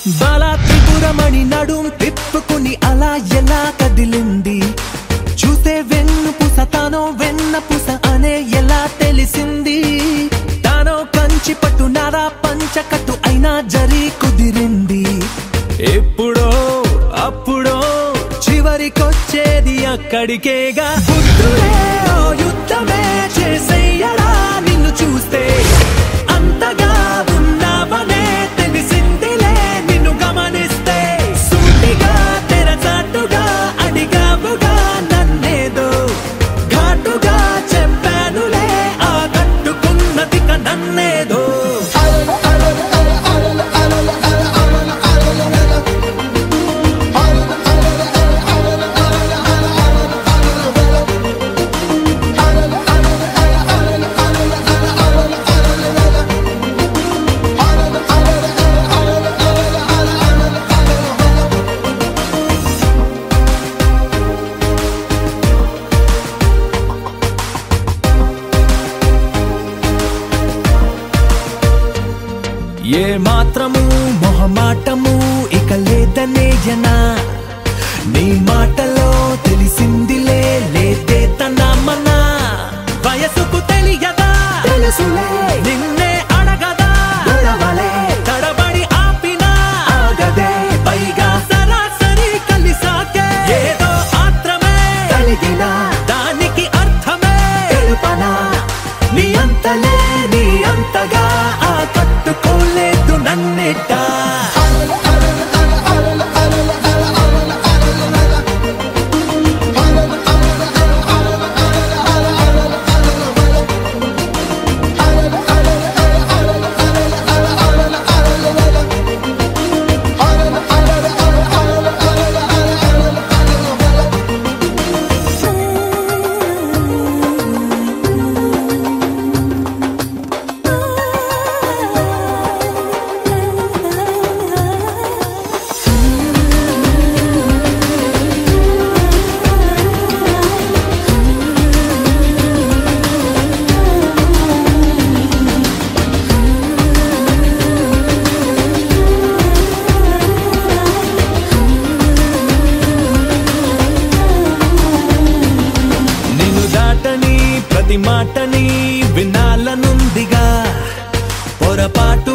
బాలా త్రిపురమణి నడుం తిప్పుకుని అలా ఎలా కదిలింది చూసే వెన్ను పుస తానో వెన్న పుస అనే ఎలా తెలిసింది తానో కంచి పట్టు నారా పంచకట్టు అయినా జరి కుదిరింది ఎప్పుడో అప్పుడో చివరికొచ్చేది అక్కడికేగా బుద్ధుడే ఓ యుద్ధమే చేసేయడా నిన్ను చూస్తే అంతగా ఉన్నావనే తెలిసిందిలే నిన్ను గమనిస్తే సూటిగా తెరచాటుగా అడిగావుగా నన్నేదో ఘాటుగా చెప్పానులే ఆ కట్టుకున్నదిక నన్నేదో ఏ మాత్రము మొహమాటము ఇక లేదనేయనా నీ మాటలో తెలిసిందిలే లేదే తన మన వయసుకు తెలియదా తెలుసులే నిన్నే అడగదా గొడవలే తడబడి ఆపినా ఆగదే పైగా సరాసరి కలిసాకే ఏదో ఆత్రమే కలిగిన దానికి అర్థమే తెలుపనా నీ అంతలే నీ అంతగా ఆ కట్టుకోలేదు నన్నెట్టా నిన్ను దాటని ప్రతి మాటని వినాలనుందిగా పొరపాటు